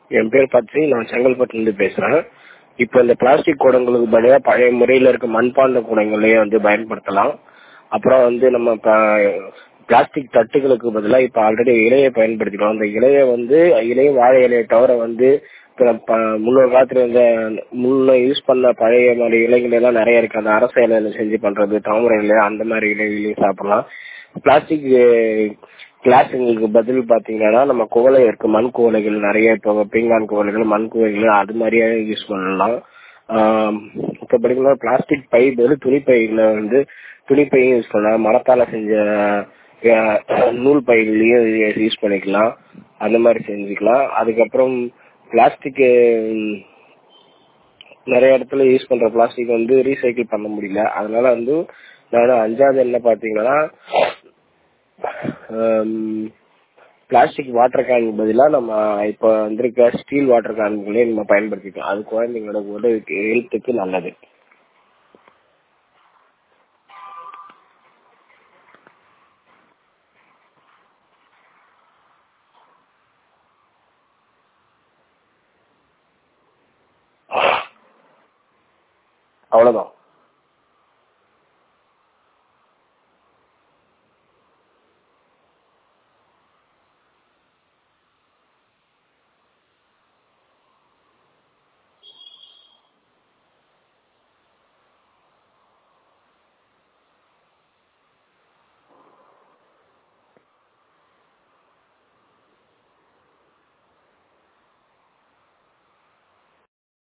என் பேர் பத்ரி நான் செங்கல்பட்டுலேருந்து பேசுகிறேன் இப்போ இந்த பிளாஸ்டிக் குடங்களுக்கு பதிலாக பழைய முறையில் இருக்க மண்பாண்ட குடங்களையே வந்து பயன்படுத்தலாம் அப்புறம் வந்து நம்ம இப்போ பிளாஸ்டிக் தட்டுகளுக்கு பதிலாக இப்போ ஆல்ரெடி இலையை பயன்படுத்திக்கிறோம் அந்த இலையை வந்து இலை வாழை இலையை தவிர வந்து இப்போ ப- முன்னொரு காலத்துல இந்த முன்ன யூஸ் பண்ண பழைய மாதிரி இலைகள் எல்லாம் நிறைய இருக்கு அந்த அரச இலையில செஞ்சு பண்றது தாமரை இலை அந்த மாதிரி இலைகளையும் சாப்பிடலாம் பிளாஸ்டிக் கிளாஸுங்களுக்கு பதில் பாத்தீங்கன்னா நம்ம குவளை இருக்கு மண் குவளைகள் நிறைய இப்போ பீங்கான் குவளைகள் மண் குவளைகள் அது மாதிரியே யூஸ் பண்ணலாம் ஆஹ் இப்போ பார்த்தீங்கன்னா பிளாஸ்டிக் பை பதில் துணிப்பைகளை வந்து துணிப்பையும் யூஸ் பண்ணலாம் மரத்தால செஞ்ச அஹ், நூல் பைகளையும் யூஸ் பண்ணிக்கலாம் அந்த மாதிரி செஞ்சுக்கலாம் அதுக்கப்புறம் பிளாஸ்டிக் நிறைய இடத்துல யூஸ் பண்ற பிளாஸ்டிக் வந்து ரீசைக்கிள் பண்ண முடியல அதனால வந்து நான் அஞ்சாவது என்ன பாத்தீங்கன்னா பிளாஸ்டிக் வாட்டர் கேன் பதிலா நம்ம இப்போ வந்திருக்க ஸ்டீல் வாட்டர் கேன்களே நம்ம பயன்படுத்திக்கலாம் அது குழந்தைங்களோட உடலுக்கு ஹெல்த்துக்கு நல்லது அவ்வளவுதான்